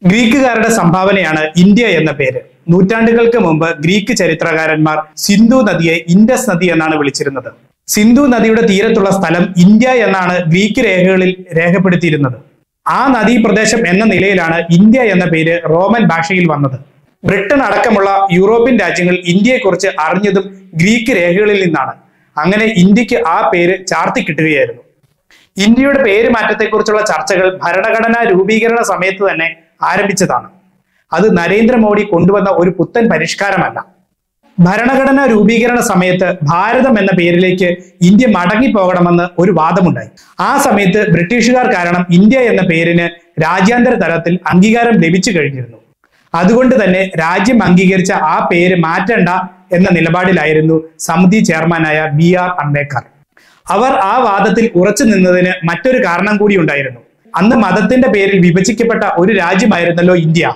ഗ്രീക്കുകാരുടെ സംഭാവനയാണ് ഇന്ത്യ എന്ന പേര് നൂറ്റാണ്ടുകൾക്ക് മുമ്പ് ഗ്രീക്ക് ചരിത്രകാരന്മാർ സിന്ധു നദിയെ ഇൻഡസ് നദി എന്നാണ് വിളിച്ചിരുന്നത് സിന്ധു നദിയുടെ തീരത്തുള്ള സ്ഥലം ഇന്ത്യ എന്നാണ് ഗ്രീക്ക് രേഖകളിൽ രേഖപ്പെടുത്തിയിരുന്നത് ആ നദീപ്രദേശം എന്ന നിലയിലാണ് ഇന്ത്യ എന്ന പേര് റോമൻ ഭാഷയിൽ വന്നത് ബ്രിട്ടൻ അടക്കമുള്ള യൂറോപ്യൻ രാജ്യങ്ങൾ ഇന്ത്യയെക്കുറിച്ച് അറിഞ്ഞതും ഗ്രീക്ക് രേഖകളിൽ നിന്നാണ് അങ്ങനെ ഇന്ത്യക്ക് ആ പേര് ചാർത്തി കിട്ടുകയായിരുന്നു ഇന്ത്യയുടെ പേര് മാറ്റത്തെക്കുറിച്ചുള്ള ചർച്ചകൾ ഭരണഘടനാ രൂപീകരണ സമയത്ത് തന്നെ ആരംഭിച്ചതാണ് അത് നരേന്ദ്രമോദി കൊണ്ടുവന്ന ഒരു പുത്തൻ പരിഷ്കാരമല്ല ഭരണഘടനാ രൂപീകരണ സമയത്ത് ഭാരതം എന്ന പേരിലേക്ക് ഇന്ത്യ മടങ്ങിപ്പോകണമെന്ന് ഒരു വാദമുണ്ടായി ആ സമയത്ത് ബ്രിട്ടീഷുകാർ കാരണം ഇന്ത്യ എന്ന പേരിന് രാജ്യാന്തര തലത്തിൽ അംഗീകാരം ലഭിച്ചു കഴിഞ്ഞിരുന്നു അതുകൊണ്ട് തന്നെ രാജ്യം അംഗീകരിച്ച ആ പേര് മാറ്റണ്ട എന്ന നിലപാടിലായിരുന്നു സമിതി ചെയർമാനായ ബി ആർ അംബേദ്കർ അവർ ആ വാദത്തിൽ ഉറച്ചു നിന്നതിന് മറ്റൊരു കാരണം കൂടി ഉണ്ടായിരുന്നു അന്ന് മതത്തിന്റെ പേരിൽ വിഭജിക്കപ്പെട്ട ഒരു രാജ്യമായിരുന്നല്ലോ ഇന്ത്യ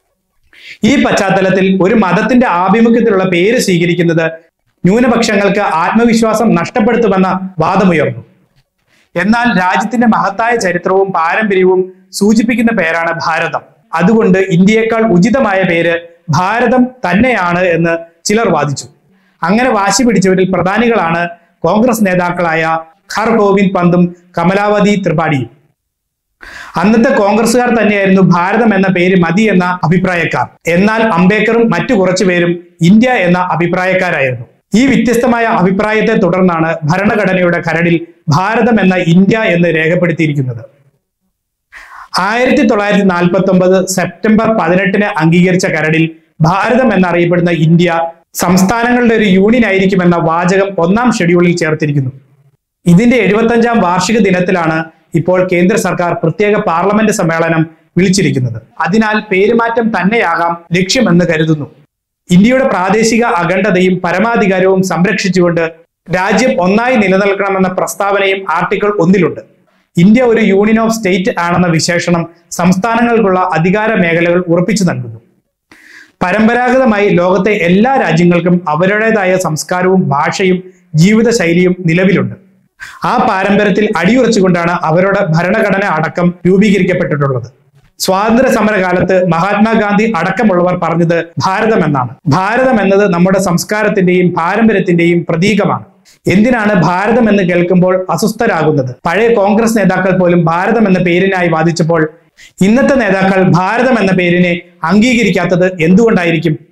ഈ പശ്ചാത്തലത്തിൽ ഒരു മതത്തിന്റെ ആഭിമുഖ്യത്തിലുള്ള പേര് സ്വീകരിക്കുന്നത് ന്യൂനപക്ഷങ്ങൾക്ക് ആത്മവിശ്വാസം നഷ്ടപ്പെടുത്തുമെന്ന വാദമുയർന്നു എന്നാൽ രാജ്യത്തിന്റെ മഹത്തായ ചരിത്രവും പാരമ്പര്യവും സൂചിപ്പിക്കുന്ന പേരാണ് ഭാരതം അതുകൊണ്ട് ഇന്ത്യയേക്കാൾ ഉചിതമായ പേര് ഭാരതം തന്നെയാണ് എന്ന് ചിലർ വാദിച്ചു അങ്ങനെ വാശി പിടിച്ചവരിൽ പ്രധാനികളാണ് കോൺഗ്രസ് നേതാക്കളായ ഖർ ഗോവിന്ദ് പന്തും കമലാവതി ത്രിപാഠിയും അന്നത്തെ കോൺഗ്രസുകാർ തന്നെയായിരുന്നു ഭാരതം എന്ന പേര് മതി എന്ന അഭിപ്രായക്കാർ എന്നാൽ അംബേദ്കറും മറ്റു കുറച്ചു പേരും ഇന്ത്യ എന്ന അഭിപ്രായക്കാരായിരുന്നു ഈ വ്യത്യസ്തമായ അഭിപ്രായത്തെ തുടർന്നാണ് ഭരണഘടനയുടെ കരടിൽ ഭാരതം എന്ന ഇന്ത്യ എന്ന് രേഖപ്പെടുത്തിയിരിക്കുന്നത് ആയിരത്തി തൊള്ളായിരത്തി നാൽപ്പത്തി ഒമ്പത് സെപ്റ്റംബർ പതിനെട്ടിന് അംഗീകരിച്ച കരടിൽ ഭാരതം എന്നറിയപ്പെടുന്ന ഇന്ത്യ സംസ്ഥാനങ്ങളുടെ ഒരു യൂണിയൻ ആയിരിക്കുമെന്ന വാചകം ഒന്നാം ഷെഡ്യൂളിൽ ചേർത്തിരിക്കുന്നു ഇതിന്റെ എഴുപത്തഞ്ചാം വാർഷിക ദിനത്തിലാണ് ഇപ്പോൾ കേന്ദ്ര സർക്കാർ പ്രത്യേക പാർലമെന്റ് സമ്മേളനം വിളിച്ചിരിക്കുന്നത് അതിനാൽ പേരുമാറ്റം തന്നെയാകാം ലക്ഷ്യമെന്ന് കരുതുന്നു ഇന്ത്യയുടെ പ്രാദേശിക അഖണ്ഡതയും പരമാധികാരവും സംരക്ഷിച്ചുകൊണ്ട് രാജ്യം ഒന്നായി നിലനിൽക്കണമെന്ന പ്രസ്താവനയും ആർട്ടിക്കിൾ ഒന്നിലുണ്ട് ഇന്ത്യ ഒരു യൂണിയൻ ഓഫ് സ്റ്റേറ്റ് ആണെന്ന വിശേഷണം സംസ്ഥാനങ്ങൾക്കുള്ള അധികാര മേഖലകൾ ഉറപ്പിച്ചു നൽകുന്നു പരമ്പരാഗതമായി ലോകത്തെ എല്ലാ രാജ്യങ്ങൾക്കും അവരുടേതായ സംസ്കാരവും ഭാഷയും ജീവിതശൈലിയും നിലവിലുണ്ട് ആ പാരമ്പര്യത്തിൽ അടിയുറച്ചുകൊണ്ടാണ് അവരുടെ ഭരണഘടന അടക്കം രൂപീകരിക്കപ്പെട്ടിട്ടുള്ളത് സ്വാതന്ത്ര്യ സമര കാലത്ത് മഹാത്മാഗാന്ധി അടക്കമുള്ളവർ പറഞ്ഞത് ഭാരതം എന്നാണ് ഭാരതം എന്നത് നമ്മുടെ സംസ്കാരത്തിന്റെയും പാരമ്പര്യത്തിന്റെയും പ്രതീകമാണ് എന്തിനാണ് ഭാരതം എന്ന് കേൾക്കുമ്പോൾ അസ്വസ്ഥരാകുന്നത് പഴയ കോൺഗ്രസ് നേതാക്കൾ പോലും ഭാരതം എന്ന പേരിനായി വാദിച്ചപ്പോൾ ഇന്നത്തെ നേതാക്കൾ ഭാരതം എന്ന പേരിനെ അംഗീകരിക്കാത്തത് എന്തുകൊണ്ടായിരിക്കും